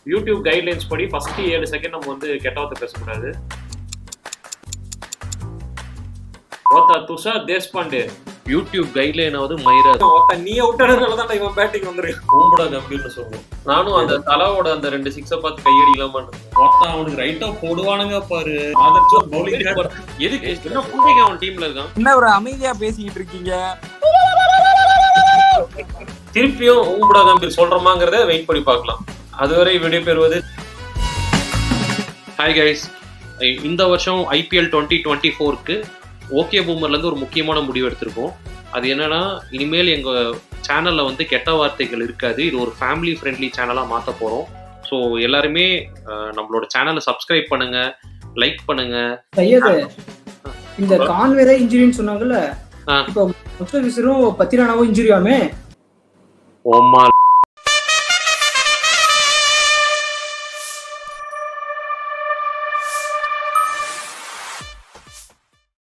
YouTube guidelines படி first ஏழு second நம்ம வந்து கெட்ட வார்த்தை பேசக்கூடாது ஓத்தா துஷா தேஷ்பாண்டே யூடியூப் கைட்லைனாவது மயிரா ஒருத்த நீ விட்டதுனால தான் இவன் பேட்டிங் வந்திருக்கான் ஓம்படா கம்பீர்னு சொல்லுவோம் நானும் அந்த தலாவோட அந்த ரெண்டு சிக்ஸை பார்த்து கையடிக்கலாமா ஒருத்தன் அவனுக்கு ரைட்டா போடுவானுங்க பாரு ஆதர்ஷா பவுலிங் எதுக்கு என்ன புண்டைக்கு அவன் டீம்ல இருக்கான் என்ன ஒரு அமைதியா பேசிக்கிட்டு இருக்கீங்க திருப்பியும் ஓம்படா கம்பீர் சொல்றோமாங்கிறத வெயிட் பண்ணி பார்க்கலாம் அதுவரை விடைபெறுவது ஹாய் கைஸ் இந்த வருஷம் ஐபிஎல் டுவெண்ட்டி டுவெண்ட்டி ஃபோருக்கு ஓகே பூமர்லேருந்து ஒரு முக்கியமான முடிவு எடுத்திருக்கோம் அது என்னன்னா இனிமேல் எங்கள் சேனலில் வந்து கெட்ட வார்த்தைகள் இருக்காது இது ஒரு ஃபேமிலி ஃப்ரெண்ட்லி சேனலாக மாற்ற போகிறோம் ஸோ எல்லாருமே அஹ், நம்மளோட சேனலை சப்ஸ்கிரைப் பண்ணுங்க லைக் பண்ணுங்க சையது இந்த கான்வேரா இன்ஜுரின்னு சொன்னாங்கல்ல ஆ. இப்போ முஸ்தபிசரும் பத்திரானாவும் இன்ஜுரியாமே ஓமா